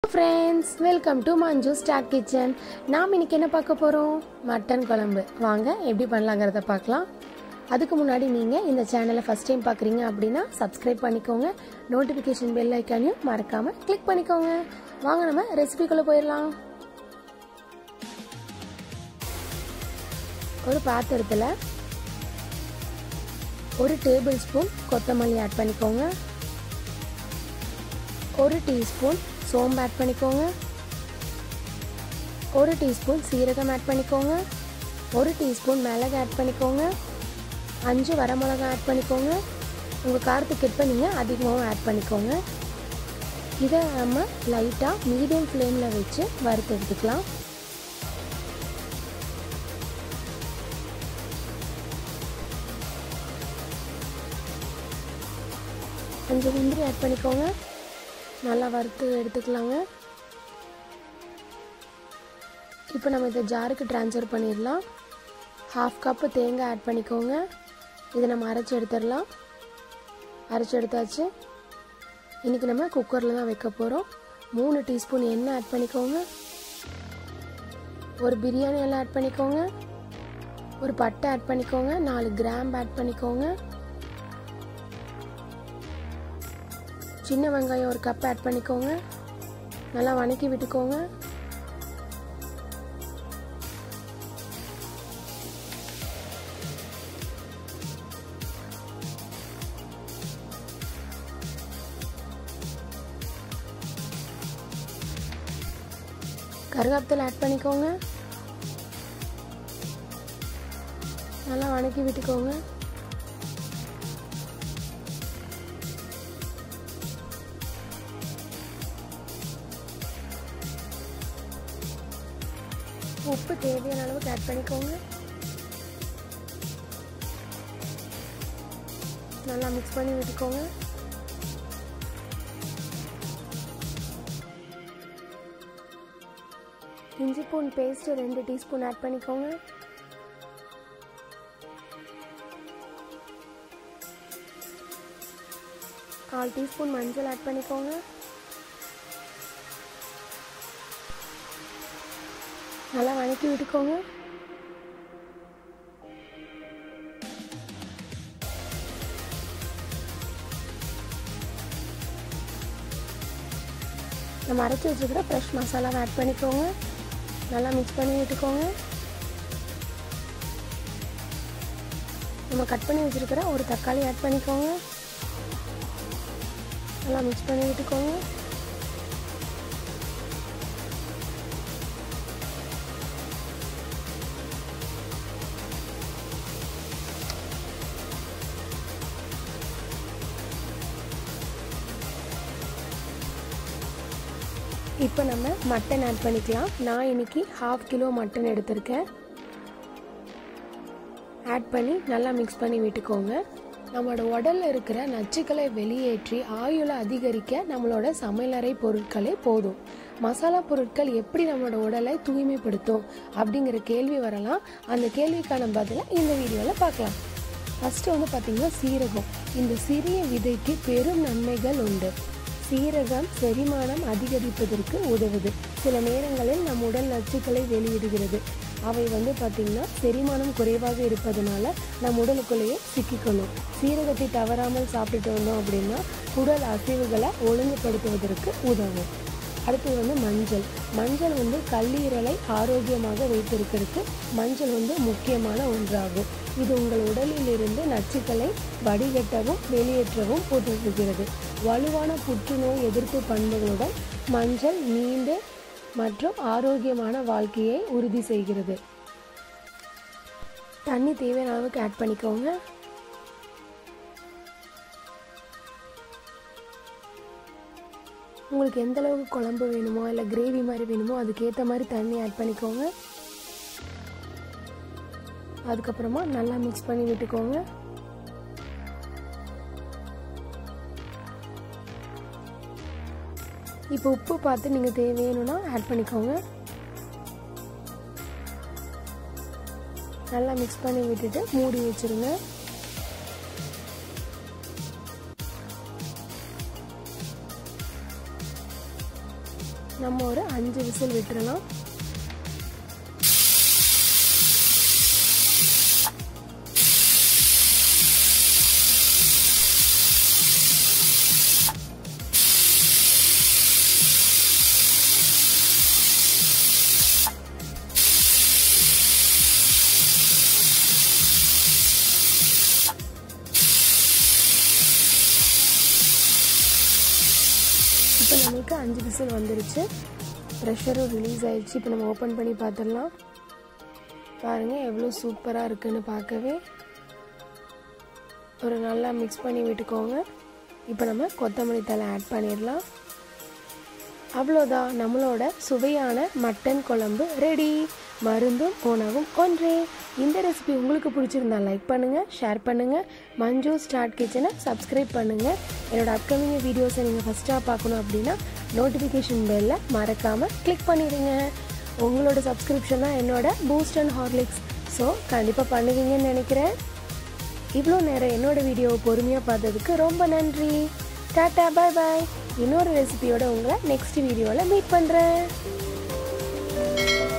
friends welcome to Manju star kitchen நாம் இன்னைக்கு என்ன பார்க்க போகிறோம் மட்டன் குழம்பு வாங்க எப்படி பண்ணலாங்கிறத பார்க்கலாம் அதுக்கு முன்னாடி நீங்கள் இந்த சேனலை ஃபஸ்ட் டைம் பார்க்குறீங்க அப்படின்னா சப்ஸ்கிரைப் பண்ணிக்கோங்க நோட்டிஃபிகேஷன் பெல் ஐக்கானையும் மறக்காமல் கிளிக் பண்ணிக்கோங்க வாங்க நம்ம ரெசிபிக்குள்ளே போயிடலாம் ஒரு பாத்திரத்தில் ஒரு டேபிள் ஸ்பூன் கொத்தமல்லி ஆட் பண்ணிக்கோங்க ஒரு டீஸ்பூன் சோம்பு ஆட் பண்ணிக்கோங்க ஒரு டீஸ்பூன் சீரகம் ஆட் பண்ணிக்கோங்க ஒரு டீஸ்பூன் மிளகு ஆட் பண்ணிக்கோங்க அஞ்சு வரமிளகா ஆட் பண்ணிக்கோங்க உங்கள் காரத்துக்கு ஏற்ப நீங்கள் அதிகமாகவும் ஆட் பண்ணிக்கோங்க இதை நம்ம லைட்டாக மீடியம் ஃப்ளேமில் வச்சு வறுத்து எடுத்துக்கலாம் அஞ்சு முந்திரி ஆட் பண்ணிக்கோங்க நல்லா வறுத்து எடுத்துக்கலாங்க இப்போ நம்ம இதை ஜாருக்கு ட்ரான்ஸ்ஃபர் பண்ணிடலாம் ஹாஃப் கப்பு தேங்காய் ஆட் பண்ணிக்கோங்க இதை நம்ம அரைச்சி எடுத்துடலாம் அரைச்சி எடுத்தாச்சு இன்றைக்கி நம்ம குக்கரில் தான் வைக்க போகிறோம் மூணு டீஸ்பூன் எண்ணெய் ஆட் பண்ணிக்கோங்க ஒரு பிரியாணி எல்லாம் ஆட் பண்ணிக்கோங்க ஒரு பட்டை ஆட் பண்ணிக்கோங்க நாலு கிராம் ஆட் பண்ணிக்கோங்க சின்ன வெங்காயம் ஒரு கப் ஆட் பண்ணிக்கோங்க நல்லா வணக்கி விட்டுக்கோங்க கருவேப்பிலை ஆட் பண்ணிக்கோங்க நல்லா வணக்கி விட்டுக்கோங்க உப்பு தேவையான அளவுக்கு ஆட் பண்ணிக்கோங்க நல்லா மிக்ஸ் பண்ணி விட்டுக்கோங்க இஞ்சி பூன் பேஸ்ட் ரெண்டு டீஸ்பூன் ஆட் பண்ணிக்கோங்க கால் டீஸ்பூன் மஞ்சள் ஆட் பண்ணிக்கோங்க நல்லா வணக்கி விட்டுக்கோங்க நம்ம அரைச்சி வச்சுக்கிற ஃப்ரெஷ் மசாலாவை ஆட் பண்ணிக்கோங்க நல்லா மிக்ஸ் பண்ணி விட்டுக்கோங்க நம்ம கட் பண்ணி வச்சுருக்கிற ஒரு தக்காளி ஆட் பண்ணிக்கோங்க நல்லா மிக்ஸ் பண்ணி விட்டுக்கோங்க இப்போ நம்ம மட்டன் ஆட் பண்ணிக்கலாம் நான் இன்னைக்கு ஹாஃப் கிலோ மட்டன் எடுத்திருக்கேன் ஆட் பண்ணி நல்லா மிக்ஸ் பண்ணி விட்டுக்கோங்க நம்மளோட உடலில் இருக்கிற நச்சுக்களை வெளியேற்றி ஆயுளை அதிகரிக்க நம்மளோட சமையலறை பொருட்களே போதும் மசாலா பொருட்கள் எப்படி நம்மளோட உடலை தூய்மைப்படுத்தும் அப்படிங்கிற கேள்வி வரலாம் அந்த கேள்விக்கான பதிலை இந்த வீடியோவில் பார்க்கலாம் ஃபஸ்ட்டு வந்து பார்த்திங்கன்னா சீரகம் இந்த சிறிய விதைக்கு பெரும் நன்மைகள் உண்டு சீரகம் செரிமானம் அதிகரிப்பதற்கு உதவுது சில நேரங்களில் நம் உடல் நச்சுக்களை வெளியிடுகிறது அவை வந்து பார்த்திங்கன்னா செரிமானம் குறைவாக இருப்பதனால நம் உடலுக்குள்ளேயே சிக்கிக்கணும் சீரகத்தை தவறாமல் சாப்பிட்டுட்டு வந்தோம் அப்படின்னா உடல் அசைவுகளை ஒழுங்குபடுத்துவதற்கு உதவும் அடுத்தது வந்து மஞ்சள் மஞ்சள் வந்து கல்லீரலை ஆரோக்கியமாக வைத்திருக்கிறதுக்கு மஞ்சள் வந்து முக்கியமான ஒன்றாகும் இது உங்கள் உடலில் இருந்து நச்சுக்களை வடிகட்டவும் வெளியேற்றவும் உதவுகிறது வலுவான புற்றுநோய் எதிர்ப்பு பண்புகளுடன் மஞ்சள் நீண்ட மற்றும் ஆரோக்கியமான வாழ்க்கையை உறுதி செய்கிறது தண்ணி தேவையான அளவுக்கு ஆட் பண்ணிக்கோங்க உங்களுக்கு எந்த அளவுக்கு குழம்பு வேணுமோ இல்லை கிரேவி மாதிரி வேணுமோ அதுக்கேற்ற மாதிரி தண்ணி ஆட் பண்ணிக்கோங்க அதுக்கப்புறமா நல்லா மிக்ஸ் பண்ணி விட்டுக்கோங்க இப்போ உப்பு பார்த்து நீங்கள் தேவையணும்னா ஆட் பண்ணிக்கோங்க நல்லா மிக்ஸ் பண்ணி விட்டுட்டு மூடி வச்சுருங்க நம்ம ஒரு அஞ்சு விசில் விட்டுறலாம் இப்போ நம்மளுக்கு அஞ்சு விசில் வந்துருச்சு ப்ரெஷரும் ரிலீஸ் ஆயிடுச்சு இப்போ நம்ம ஓப்பன் பண்ணி பார்த்துடலாம் பாருங்கள் எவ்வளோ சூப்பராக இருக்குன்னு பார்க்கவே ஒரு நல்லா மிக்ஸ் பண்ணி விட்டுக்கோங்க இப்போ நம்ம கொத்தமல்லி தலை ஆட் பண்ணிடலாம் அவ்வளோதான் நம்மளோட சுவையான மட்டன் குழம்பு ரெடி மருந்தும் உணவும் ஒன்றே இந்த ரெசிபி உங்களுக்கு பிடிச்சிருந்தா லைக் பண்ணுங்கள் ஷேர் பண்ணுங்கள் மஞ்சு ஸ்டார்ட் கிச்சனை சப்ஸ்கிரைப் பண்ணுங்கள் என்னோட அப்கமிங் வீடியோஸை நீங்கள் ஃபஸ்ட்டாக பார்க்கணும் அப்படின்னா நோட்டிஃபிகேஷன் பெல்லில் மறக்காமல் கிளிக் பண்ணிடுங்க உங்களோட சப்ஸ்கிரிப்ஷன் தான் என்னோட பூஸ்ட் அண்ட் ஹார்லிக்ஸ் ஸோ கண்டிப்பாக பண்ணுவீங்கன்னு நினைக்கிறேன் இவ்வளோ நேரம் என்னோட வீடியோவை பொறுமையாக பார்த்ததுக்கு ரொம்ப நன்றி டாட்டா பாய் பாய் இன்னொரு ரெசிபியோட உங்களை நெக்ஸ்ட் வீடியோவில் மீட் பண்ணுறேன்